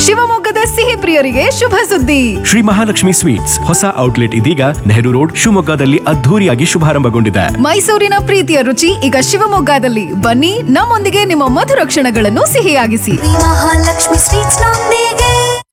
ಶಿವಮೊಗ್ಗದ ಸಿಹಿ ಪ್ರಿಯರಿಗೆ ಶುಭ ಸುದ್ದಿ ಶ್ರೀ ಮಹಾಲಕ್ಷ್ಮಿ ಸ್ವೀಟ್ಸ್ ಹೊಸ ಔಟ್ಲೆಟ್ ಇದೀಗ ನೆಹರು ರೋಡ್ ಶಿವಮೊಗ್ಗದಲ್ಲಿ ಅದ್ಧೂರಿಯಾಗಿ ಶುಭಾರಂಭಗೊಂಡಿದೆ ಮೈಸೂರಿನ ಪ್ರೀತಿಯ ರುಚಿ ಈಗ ಶಿವಮೊಗ್ಗದಲ್ಲಿ ಬನ್ನಿ ನಮ್ಮೊಂದಿಗೆ ನಿಮ್ಮ ಮಧುರ ಕ್ಷಣಗಳನ್ನು ಸಿಹಿಯಾಗಿಸಿ ಮಹಾಲಕ್ಷ್ಮಿ ಸ್ವೀಟ್ಸ್ ನೊಂದಿಗೆ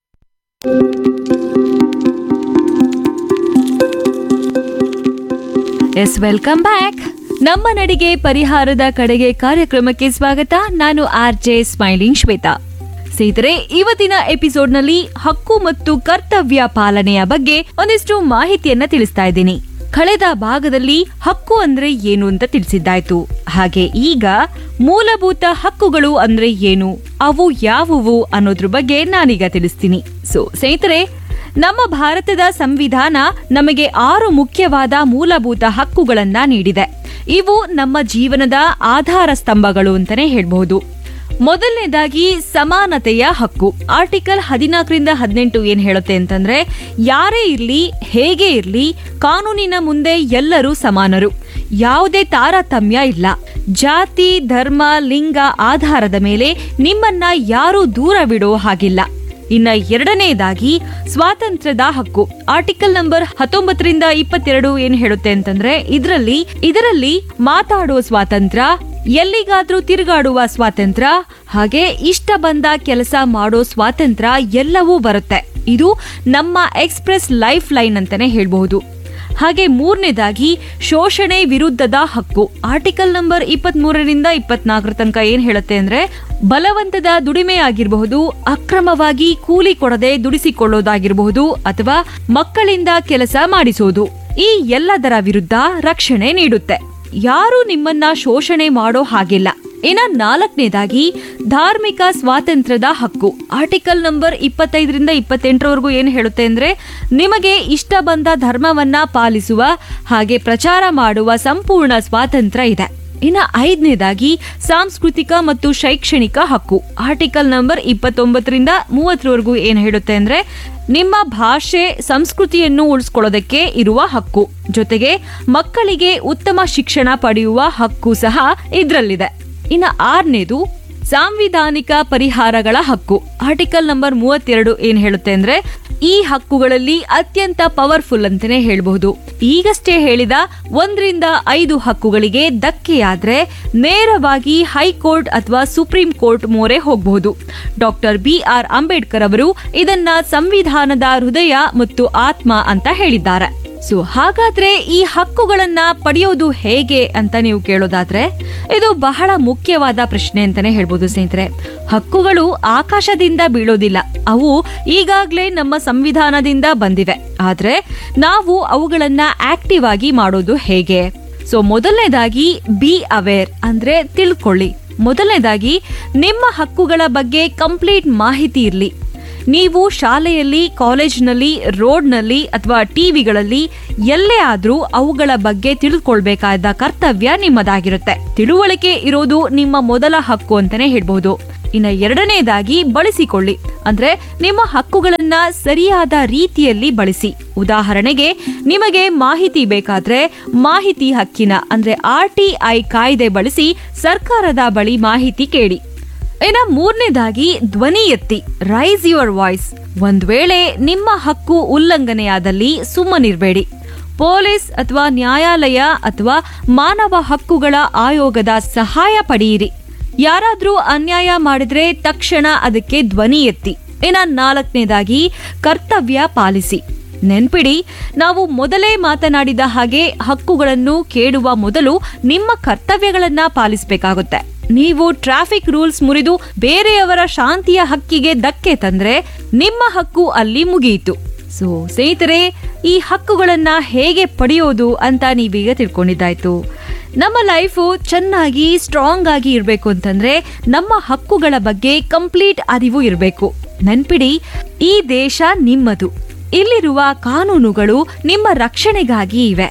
ಎಸ್ ವೆಲ್ಕಮ್ ಬ್ಯಾಕ್ ನಮ್ಮ ನಡಿಗೆ ಪರಿಹಾರದ ಕಡೆಗೆ ಕಾರ್ಯಕ್ರಮಕ್ಕೆ ಸ್ವಾಗತ ನಾನು ಆರ್ ಜೆ ಸ್ಮೈಲಿಂಗ್ ಶ್ವೇತಾ ಸ್ನೇಹಿತರೆ ಇವತ್ತಿನ ಎಪಿಸೋಡ್ನಲ್ಲಿ ಹಕ್ಕು ಮತ್ತು ಕರ್ತವ್ಯ ಪಾಲನೆಯ ಬಗ್ಗೆ ಒಂದಿಷ್ಟು ಮಾಹಿತಿಯನ್ನ ತಿಳಿಸ್ತಾ ಇದ್ದೀನಿ ಕಳೆದ ಭಾಗದಲ್ಲಿ ಹಕ್ಕು ಅಂದ್ರೆ ಏನು ಅಂತ ತಿಳಿಸಿದ್ದಾಯ್ತು ಹಾಗೆ ಈಗ ಮೂಲಭೂತ ಹಕ್ಕುಗಳು ಅಂದ್ರೆ ಏನು ಅವು ಯಾವುವು ಅನ್ನೋದ್ರ ಬಗ್ಗೆ ನಾನೀಗ ತಿಳಿಸ್ತೀನಿ ಸೊ ಸ್ನೇಹಿತರೆ ನಮ್ಮ ಭಾರತದ ಸಂವಿಧಾನ ನಮಗೆ ಆರು ಮುಖ್ಯವಾದ ಮೂಲಭೂತ ಹಕ್ಕುಗಳನ್ನ ನೀಡಿದೆ ಇವು ನಮ್ಮ ಜೀವನದ ಆಧಾರ ಸ್ತಂಭಗಳು ಅಂತಾನೆ ಹೇಳ್ಬಹುದು ಮೊದಲನೇದಾಗಿ ಸಮಾನತೆಯ ಹಕ್ಕು ಆರ್ಟಿಕಲ್ ಹದಿನಾಲ್ಕರಿಂದ ಹದಿನೆಂಟು ಏನ್ ಹೇಳುತ್ತೆ ಅಂತಂದ್ರೆ ಯಾರೇ ಇರ್ಲಿ ಹೇಗೆ ಇರ್ಲಿ ಕಾನೂನಿನ ಮುಂದೆ ಎಲ್ಲರೂ ಸಮಾನರು ಯಾವುದೇ ತಾರತಮ್ಯ ಇಲ್ಲ ಜಾತಿ ಧರ್ಮ ಲಿಂಗ ಆಧಾರದ ಮೇಲೆ ನಿಮ್ಮನ್ನ ಯಾರೂ ದೂರವಿಡೋ ಹಾಗಿಲ್ಲ ಇನ್ನ ಎರಡನೆಯದಾಗಿ ಸ್ವಾತಂತ್ರ್ಯದ ಹಕ್ಕು ಆರ್ಟಿಕಲ್ ನಂಬರ್ ಹತ್ತೊಂಬತ್ತರಿಂದ ಇಪ್ಪತ್ತೆರಡು ಏನ್ ಹೇಳುತ್ತೆ ಅಂತಂದ್ರೆ ಇದರಲ್ಲಿ ಇದರಲ್ಲಿ ಮಾತಾಡುವ ಸ್ವಾತಂತ್ರ್ಯ ಎಲ್ಲಿಗಾದ್ರೂ ತಿರುಗಾಡುವ ಸ್ವಾತಂತ್ರ್ಯ ಹಾಗೆ ಇಷ್ಟ ಬಂದ ಕೆಲಸ ಮಾಡೋ ಸ್ವಾತಂತ್ರ್ಯ ಎಲ್ಲವೂ ಬರುತ್ತೆ ಇದು ನಮ್ಮ ಎಕ್ಸ್ಪ್ರೆಸ್ ಲೈಫ್ ಲೈನ್ ಅಂತಾನೆ ಹೇಳ್ಬಹುದು ಹಾಗೆ ಮೂರನೇದಾಗಿ ಶೋಷಣೆ ವಿರುದ್ಧದ ಹಕ್ಕು ಆರ್ಟಿಕಲ್ ನಂಬರ್ ಇಪ್ಪತ್ತ್ ಮೂರರಿಂದ ಇಪ್ಪತ್ನಾಲ್ಕರ ತನಕ ಏನ್ ಹೇಳುತ್ತೆ ಅಂದ್ರೆ ಬಲವಂತದ ದುಡಿಮೆ ಆಗಿರಬಹುದು ಅಕ್ರಮವಾಗಿ ಕೂಲಿ ಕೊಡದೆ ದುಡಿಸಿಕೊಳ್ಳೋದಾಗಿರಬಹುದು ಅಥವಾ ಮಕ್ಕಳಿಂದ ಕೆಲಸ ಮಾಡಿಸೋದು ಈ ಎಲ್ಲದರ ವಿರುದ್ಧ ರಕ್ಷಣೆ ನೀಡುತ್ತೆ ಯಾರು ನಿಮ್ಮನ್ನ ಶೋಷಣೆ ಮಾಡೋ ಹಾಗಿಲ್ಲ ಇನ್ನ ನಾಲ್ಕನೇದಾಗಿ ಧಾರ್ಮಿಕ ಸ್ವಾತಂತ್ರ್ಯದ ಹಕ್ಕು ಆರ್ಟಿಕಲ್ ನಂಬರ್ ಇಪ್ಪತ್ತೈದರಿಂದ ಇಪ್ಪತ್ತೆಂಟರವರೆಗೂ ಏನು ಹೇಳುತ್ತೆ ಅಂದ್ರೆ ನಿಮಗೆ ಇಷ್ಟ ಬಂದ ಧರ್ಮವನ್ನ ಪಾಲಿಸುವ ಹಾಗೆ ಪ್ರಚಾರ ಮಾಡುವ ಸಂಪೂರ್ಣ ಸ್ವಾತಂತ್ರ್ಯ ಇದೆ ಇನ್ನ ಐದನೇದಾಗಿ ಸಾಂಸ್ಕೃತಿಕ ಮತ್ತು ಶೈಕ್ಷಣಿಕ ಹಕ್ಕು ಆರ್ಟಿಕಲ್ ನಂಬರ್ ಇಪ್ಪತ್ತೊಂಬತ್ತರಿಂದ ಮೂವತ್ತರವರೆಗೂ ಏನ್ ಹೇಳುತ್ತೆ ಅಂದ್ರೆ ನಿಮ್ಮ ಭಾಷೆ ಸಂಸ್ಕೃತಿಯನ್ನು ಉಳಿಸ್ಕೊಳ್ಳೋದಕ್ಕೆ ಇರುವ ಹಕ್ಕು ಜೊತೆಗೆ ಮಕ್ಕಳಿಗೆ ಉತ್ತಮ ಶಿಕ್ಷಣ ಪಡೆಯುವ ಹಕ್ಕು ಸಹ ಇದ್ರಲ್ಲಿದೆ ಇನ್ನು ಆರನೇದು ಸಾಂವಿಧಾನಿಕ ಪರಿಹಾರಗಳ ಹಕ್ಕು ಆರ್ಟಿಕಲ್ ನಂಬರ್ ಮೂವತ್ತೆರಡು ಏನ್ ಹೇಳುತ್ತೆ ಅಂದ್ರೆ ಈ ಹಕ್ಕುಗಳಲ್ಲಿ ಅತ್ಯಂತ ಪವರ್ಫುಲ್ ಅಂತಾನೆ ಹೇಳಬಹುದು ಈಗಷ್ಟೇ ಹೇಳಿದ ಒಂದರಿಂದ ಐದು ಹಕ್ಕುಗಳಿಗೆ ಧಕ್ಕೆಯಾದ್ರೆ ನೇರವಾಗಿ ಹೈಕೋರ್ಟ್ ಅಥವಾ ಸುಪ್ರೀಂ ಕೋರ್ಟ್ ಮೊರೆ ಹೋಗಬಹುದು ಡಾಕ್ಟರ್ ಬಿ ಆರ್ ಅಂಬೇಡ್ಕರ್ ಅವರು ಇದನ್ನ ಸಂವಿಧಾನದ ಹೃದಯ ಮತ್ತು ಆತ್ಮ ಅಂತ ಹೇಳಿದ್ದಾರೆ ಸೊ ಹಾಗಾದ್ರೆ ಈ ಹಕ್ಕುಗಳನ್ನ ಪಡೆಯೋದು ಹೇಗೆ ಅಂತ ನೀವು ಕೇಳೋದಾದ್ರೆ ಇದು ಬಹಳ ಮುಖ್ಯವಾದ ಪ್ರಶ್ನೆ ಅಂತಾನೆ ಹೇಳ್ಬೋದು ಸ್ನೇಹಿತರೆ ಹಕ್ಕುಗಳು ಆಕಾಶದಿಂದ ಬೀಳೋದಿಲ್ಲ ಅವು ಈಗಾಗ್ಲೇ ನಮ್ಮ ಸಂವಿಧಾನದಿಂದ ಬಂದಿವೆ ಆದ್ರೆ ನಾವು ಅವುಗಳನ್ನ ಆಕ್ಟಿವ್ ಆಗಿ ಮಾಡೋದು ಹೇಗೆ ಸೊ ಮೊದಲನೇದಾಗಿ ಬಿ ಅವೇರ್ ಅಂದ್ರೆ ತಿಳ್ಕೊಳ್ಳಿ ಮೊದಲನೇದಾಗಿ ನಿಮ್ಮ ಹಕ್ಕುಗಳ ಬಗ್ಗೆ ಕಂಪ್ಲೀಟ್ ಮಾಹಿತಿ ಇರಲಿ ನೀವು ಶಾಲೆಯಲ್ಲಿ ಕಾಲೇಜ್ನಲ್ಲಿ ರೋಡ್ನಲ್ಲಿ ಅಥವಾ ಟಿವಿಗಳಲ್ಲಿ ಎಲ್ಲೇ ಆದ್ರೂ ಅವುಗಳ ಬಗ್ಗೆ ತಿಳಿದುಕೊಳ್ಬೇಕಾದ ಕರ್ತವ್ಯ ನಿಮ್ಮದಾಗಿರುತ್ತೆ ತಿಳುವಳಿಕೆ ಇರೋದು ನಿಮ್ಮ ಮೊದಲ ಹಕ್ಕು ಅಂತಾನೆ ಹೇಳ್ಬಹುದು ಇನ್ನ ಎರಡನೇದಾಗಿ ಬಳಸಿಕೊಳ್ಳಿ ಅಂದ್ರೆ ನಿಮ್ಮ ಹಕ್ಕುಗಳನ್ನ ಸರಿಯಾದ ರೀತಿಯಲ್ಲಿ ಬಳಸಿ ಉದಾಹರಣೆಗೆ ನಿಮಗೆ ಮಾಹಿತಿ ಬೇಕಾದ್ರೆ ಮಾಹಿತಿ ಹಕ್ಕಿನ ಅಂದ್ರೆ ಆರ್ ಟಿ ಐ ಕಾಯ್ದೆ ಬಳಸಿ ಸರ್ಕಾರದ ಬಳಿ ಮಾಹಿತಿ ಕೇಳಿ ಇನ್ನ ಮೂರನೇದಾಗಿ ಧ್ವನಿ ಎತ್ತಿ ರೈಸ್ ಯುವರ್ ವಾಯ್ಸ್ ಒಂದ್ ವೇಳೆ ನಿಮ್ಮ ಹಕ್ಕು ಉಲ್ಲಂಘನೆಯಾದಲ್ಲಿ ಸುಮ್ಮನಿರ್ಬೇಡಿ ಪೊಲೀಸ್ ಅಥವಾ ನ್ಯಾಯಾಲಯ ಅಥವಾ ಮಾನವ ಹಕ್ಕುಗಳ ಆಯೋಗದ ಸಹಾಯ ಪಡೆಯಿರಿ ಯಾರಾದ್ರೂ ಅನ್ಯಾಯ ಮಾಡಿದ್ರೆ ತಕ್ಷಣ ಅದಕ್ಕೆ ಧ್ವನಿ ಎತ್ತಿ ಇನ್ನ ನಾಲ್ಕನೇದಾಗಿ ಕರ್ತವ್ಯ ಪಾಲಿಸಿ ನೆನ್ಪಿಡಿ ನಾವು ಮೊದಲೇ ಮಾತನಾಡಿದ ಹಾಗೆ ಹಕ್ಕುಗಳನ್ನು ಕೇಳುವ ಮೊದಲು ನಿಮ್ಮ ಕರ್ತವ್ಯಗಳನ್ನ ಪಾಲಿಸಬೇಕಾಗುತ್ತೆ ನೀವು ಟ್ರಾಫಿಕ್ ರೂಲ್ಸ್ ಮುರಿದು ಬೇರೆಯವರ ಶಾಂತಿಯ ಹಕ್ಕಿಗೆ ಧಕ್ಕೆ ತಂದ್ರೆ ನಿಮ್ಮ ಹಕ್ಕು ಅಲ್ಲಿ ಮುಗಿಯಿತು ಸೊ ಸ್ನೇಹಿತರೆ ಈ ಹಕ್ಕುಗಳನ್ನ ಹೇಗೆ ಪಡೆಯೋದು ಅಂತ ನೀವೀಗ ತಿಳ್ಕೊಂಡಿದ್ದಾಯ್ತು ನಮ್ಮ ಲೈಫು ಚೆನ್ನಾಗಿ ಸ್ಟ್ರಾಂಗ್ ಆಗಿ ಇರಬೇಕು ಅಂತಂದ್ರೆ ನಮ್ಮ ಹಕ್ಕುಗಳ ಬಗ್ಗೆ ಕಂಪ್ಲೀಟ್ ಅರಿವು ಇರಬೇಕು ನೆನ್ಪಿಡಿ ಈ ದೇಶ ನಿಮ್ಮದು ಇಲ್ಲಿರುವ ಕಾನೂನುಗಳು ನಿಮ್ಮ ರಕ್ಷಣೆಗಾಗಿ ಇವೆ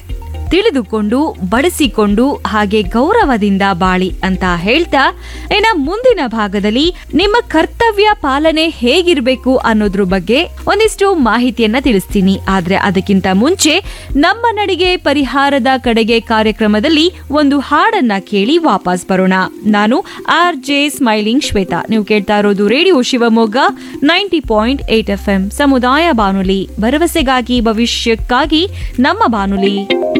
ತಿಳಿದುಕೊಂಡು ಬಡಿಸಿಕೊಂಡು ಹಾಗೆ ಗೌರವದಿಂದ ಬಾಳಿ ಅಂತ ಹೇಳ್ತಾ ಇನ್ನ ಮುಂದಿನ ಭಾಗದಲ್ಲಿ ನಿಮ್ಮ ಕರ್ತವ್ಯ ಪಾಲನೆ ಹೇಗಿರ್ಬೇಕು ಅನ್ನೋದ್ರ ಬಗ್ಗೆ ಒಂದಿಷ್ಟು ಮಾಹಿತಿಯನ್ನ ತಿಳಿಸ್ತೀನಿ ಆದ್ರೆ ಅದಕ್ಕಿಂತ ಮುಂಚೆ ನಮ್ಮ ನಡಿಗೆ ಪರಿಹಾರದ ಕಡೆಗೆ ಕಾರ್ಯಕ್ರಮದಲ್ಲಿ ಒಂದು ಹಾಡನ್ನ ಕೇಳಿ ವಾಪಸ್ ಬರೋಣ ನಾನು ಆರ್ ಜೆ ಸ್ಮೈಲಿಂಗ್ ಶ್ವೇತಾ ನೀವು ಕೇಳ್ತಾ ಇರೋದು radio Shivamogga ninety point eight F M ಸಮುದಾಯ ಬಾನುಲಿ ಭರವಸೆಗಾಗಿ ಭವಿಷ್ಯಕ್ಕಾಗಿ ನಮ್ಮ ಬಾನುಲಿ